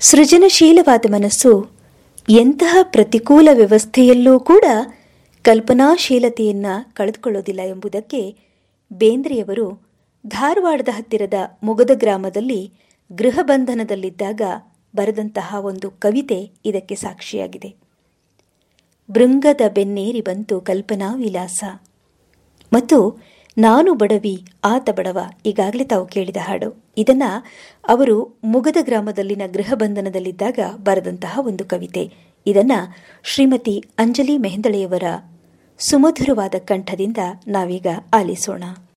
ಸೃಜನಶೀಲವಾದ ಮನಸ್ಸು ಎಂತಹ ಪ್ರತಿಕೂಲ ವ್ಯವಸ್ಥೆಯಲ್ಲೂ ಕೂಡ ಕಲ್ಪನಾಶೀಲತೆಯನ್ನ ಕಳೆದುಕೊಳ್ಳೋದಿಲ್ಲ ಎಂಬುದಕ್ಕೆ ಬೇಂದ್ರೆಯವರು ಧಾರವಾಡದ ಹತ್ತಿರದ ಮುಗದ ಗ್ರಾಮದಲ್ಲಿ ಗೃಹ ಬಂಧನದಲ್ಲಿದ್ದಾಗ ಬರೆದಂತಹ ಒಂದು ಕವಿತೆ ಇದಕ್ಕೆ ಸಾಕ್ಷಿಯಾಗಿದೆ ಭೃಂಗದ ಬೆನ್ನೇರಿ ಬಂತು ಕಲ್ಪನಾ ವಿಲಾಸ ಮತ್ತು ನಾನು ಬಡವಿ ಆತ ಬಡವ ಈಗಾಗಲೇ ತಾವು ಕೇಳಿದ ಹಾಡು ಇದನ್ನ ಅವರು ಮುಗದ ಗ್ರಾಮದಲ್ಲಿನ ಗೃಹ ಬಂಧನದಲ್ಲಿದ್ದಾಗ ಬರೆದಂತಹ ಒಂದು ಕವಿತೆ ಇದನ್ನ ಶ್ರೀಮತಿ ಅಂಜಲಿ ಮೆಹಂದಳೆಯವರ ಸುಮಧುರವಾದ ಕಂಠದಿಂದ ನಾವೀಗ ಆಲಿಸೋಣ